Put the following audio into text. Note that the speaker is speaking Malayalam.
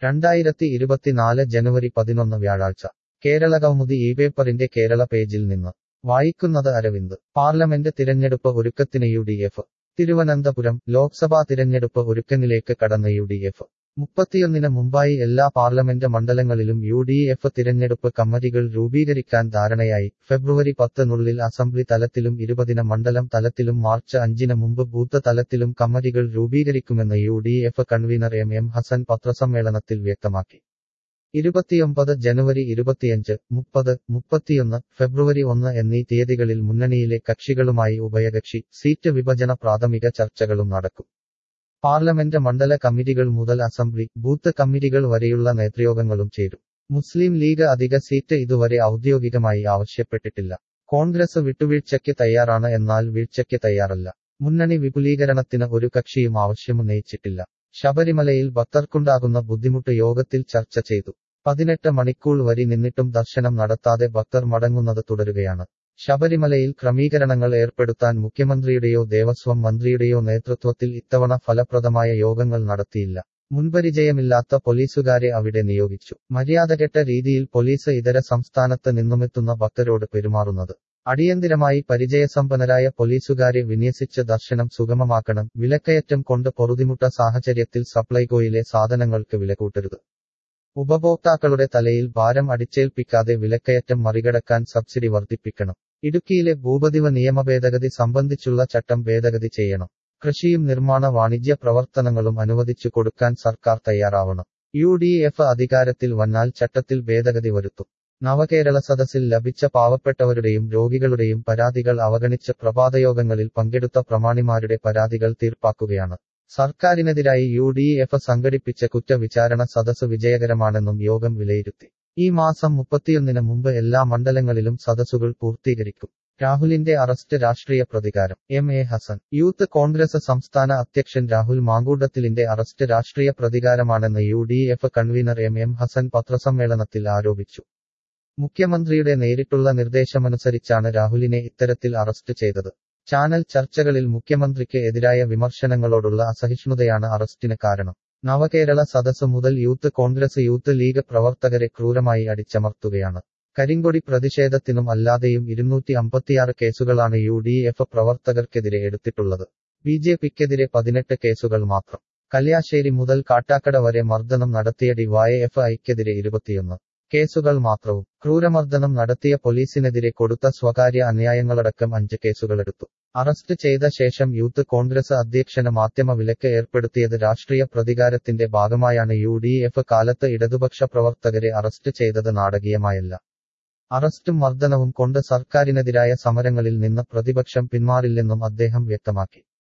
രണ്ടായിരത്തി ഇരുപത്തിനാല് ജനുവരി പതിനൊന്ന് വ്യാഴാഴ്ച കേരള കൗമുദി ഈ പേപ്പറിന്റെ കേരള പേജിൽ നിന്ന് വായിക്കുന്നത് അരവിന്ദ് പാർലമെന്റ് തിരഞ്ഞെടുപ്പ് ഒരുക്കത്തിന് U D F Thiruvananthapuram Lok Sabha തിരഞ്ഞെടുപ്പ് ഒരുക്കങ്ങളിലേക്ക് കടന്ന യു ഡി എഫ് മുപ്പത്തിയൊന്നിന് മുമ്പായി എല്ലാ പാർലമെന്റ് മണ്ഡലങ്ങളിലും യു ഡി എഫ് തിരഞ്ഞെടുപ്പ് കമ്മിറ്റികൾ രൂപീകരിക്കാൻ ധാരണയായി ഫെബ്രുവരി പത്തിനുള്ളിൽ അസംബ്ലി തലത്തിലും ഇരുപതിന് മണ്ഡലം തലത്തിലും മാർച്ച് അഞ്ചിന് മുമ്പ് ബൂത്ത് തലത്തിലും കമ്മിറ്റികൾ രൂപീകരിക്കുമെന്ന് U D F convener M M Hassan പത്രസമ്മേളനത്തിൽ വ്യക്തമാക്കി ഇരുപത്തിയൊമ്പത് ജനുവരി ഇരുപത്തിയഞ്ച് മുപ്പത് മുപ്പത്തിയൊന്ന് ഫെബ്രുവരി ഒന്ന് എന്നീ തീയതികളിൽ മുന്നണിയിലെ കക്ഷികളുമായി ഉഭയകക്ഷി സീറ്റ് വിഭജന പ്രാഥമിക ചർച്ചകളും നടക്കും പാർലമെന്റ് മണ്ഡല കമ്മിറ്റികൾ മുതൽ അസംബ്ലി ബൂത്ത് കമ്മിറ്റികൾ വരെയുള്ള നേതൃയോഗങ്ങളും ചേരും മുസ്ലിം ലീഗ് അധിക സീറ്റ് ഇതുവരെ ഔദ്യോഗികമായി ആവശ്യപ്പെട്ടിട്ടില്ല കോൺഗ്രസ് വിട്ടുവീഴ്ചയ്ക്ക് തയ്യാറാണ് എന്നാൽ വീഴ്ചയ്ക്ക് തയ്യാറല്ല മുന്നണി വിപുലീകരണത്തിന് ഒരു കക്ഷിയും ആവശ്യമുന്നയിച്ചിട്ടില്ല ശബരിമലയിൽ ഭക്തർക്കുണ്ടാകുന്ന ബുദ്ധിമുട്ട് യോഗത്തിൽ ചർച്ച ചെയ്തു പതിനെട്ട് മണിക്കൂർ വരി നിന്നിട്ടും ദർശനം നടത്താതെ ഭക്തർ മടങ്ങുന്നത് തുടരുകയാണ് ശബരിമലയിൽ ക്രമീകരണങ്ങൾ ഏർപ്പെടുത്താൻ മുഖ്യമന്ത്രിയുടെയോ ദേവസ്വം മന്ത്രിയുടെയോ നേതൃത്വത്തിൽ ഇത്തവണ ഫലപ്രദമായ യോഗങ്ങൾ നടത്തിയില്ല മുൻപരിചയമില്ലാത്ത പോലീസുകാരെ അവിടെ നിയോഗിച്ചു മര്യാദകെട്ട രീതിയിൽ പോലീസ് ഇതര സംസ്ഥാനത്ത് നിന്നുമെത്തുന്ന ഭക്തരോട് പെരുമാറുന്നത് അടിയന്തിരമായി പരിചയസമ്പന്നരായ പോലീസുകാരെ വിന്യസിച്ച് ദർശനം സുഗമമാക്കണം വിലക്കയറ്റം കൊണ്ട് പൊറുതിമുട്ട സാഹചര്യത്തിൽ സപ്ലൈകോയിലെ സാധനങ്ങൾക്ക് വില കൂട്ടരുത് ഉപഭോക്താക്കളുടെ തലയിൽ ഭാരം അടിച്ചേൽപ്പിക്കാതെ വിലക്കയറ്റം മറികടക്കാൻ സബ്സിഡി വർദ്ധിപ്പിക്കണം ഇടുക്കിയിലെ ഭൂപതിവ നിയമ ഭേദഗതി സംബന്ധിച്ചുള്ള ചട്ടം ഭേദഗതി ചെയ്യണം കൃഷിയും നിർമ്മാണ വാണിജ്യ പ്രവർത്തനങ്ങളും അനുവദിച്ചു കൊടുക്കാൻ സർക്കാർ തയ്യാറാവണം യു ഡി എഫ് അധികാരത്തിൽ വന്നാൽ ചട്ടത്തിൽ ഭേദഗതി വരുത്തും നവകേരള സദസ്സിൽ ലഭിച്ച പാവപ്പെട്ടവരുടെയും രോഗികളുടെയും പരാതികൾ അവഗണിച്ച് പ്രഭാതയോഗങ്ങളിൽ പങ്കെടുത്ത പ്രമാണിമാരുടെ പരാതികൾ തീർപ്പാക്കുകയാണ് സർക്കാരിനെതിരായി യു ഡി എഫ് സംഘടിപ്പിച്ച കുറ്റവിചാരണ സദസ് വിജയകരമാണെന്നും യോഗം വിലയിരുത്തി ഈ മാസം മുപ്പത്തിയൊന്നിന് മുമ്പ് എല്ലാ മണ്ഡലങ്ങളിലും സദസ്സുകൾ പൂർത്തീകരിക്കും രാഹുലിന്റെ അറസ്റ്റ് രാഷ്ട്രീയ പ്രതികാരം M A Hassan youth Congress സംസ്ഥാന അധ്യക്ഷൻ രാഹുൽ മാങ്കൂട്ടത്തിലിന്റെ അറസ്റ്റ് രാഷ്ട്രീയ പ്രതികാരമാണെന്ന് U D F convener M M Hassan പത്രസമ്മേളനത്തിൽ ആരോപിച്ചു മുഖ്യമന്ത്രിയുടെ നേരിട്ടുള്ള നിർദ്ദേശമനുസരിച്ചാണ് രാഹുലിനെ ഇത്തരത്തിൽ അറസ്റ്റ് ചെയ്തത് ചാനൽ ചർച്ചകളിൽ മുഖ്യമന്ത്രിക്ക് എതിരായ വിമർശനങ്ങളോടുള്ള അസഹിഷ്ണുതയാണ് അറസ്റ്റിന് കാരണം നവകേരള സദസ് മുതൽ യൂത്ത് കോൺഗ്രസ് യൂത്ത് ലീഗ് പ്രവർത്തകരെ ക്രൂരമായി അടിച്ചമർത്തുകയാണ് കരിങ്കൊടി പ്രതിഷേധത്തിനും അല്ലാതെയും ഇരുന്നൂറ്റി അമ്പത്തിയാറ് കേസുകളാണ് യു ഡി എഫ് പ്രവർത്തകർക്കെതിരെ എടുത്തിട്ടുള്ളത് ബി ജെ പിക്കെതിരെ പതിനെട്ട് കേസുകൾ മാത്രം കല്യാശ്ശേരി മുതൽ കാട്ടാക്കട വരെ മർദ്ദനം നടത്തിയ ഡിവൈഎഫ് ഐക്കെതിരെ ഇരുപത്തിയൊന്ന് കേസുകൾ മാത്രവും ക്രൂരമർദ്ദനം നടത്തിയ പോലീസിനെതിരെ കൊടുത്ത സ്വകാര്യ അന്യായങ്ങളടക്കം അഞ്ച് കേസുകളെടുത്തു അറസ്റ്റ് ചെയ്ത ശേഷം യൂത്ത് കോൺഗ്രസ് അധ്യക്ഷന് മാധ്യമ വിലക്ക് ഏർപ്പെടുത്തിയത് രാഷ്ട്രീയ പ്രതികാരത്തിന്റെ ഭാഗമായാണ് യു ഡി എഫ് കാലത്ത് ഇടതുപക്ഷ പ്രവർത്തകരെ അറസ്റ്റ് ചെയ്തത് നാടകീയമായല്ല അറസ്റ്റും മർദ്ദനവും കൊണ്ട് സർക്കാരിനെതിരായ സമരങ്ങളിൽ നിന്ന് പ്രതിപക്ഷം പിന്മാറില്ലെന്നും അദ്ദേഹം വ്യക്തമാക്കി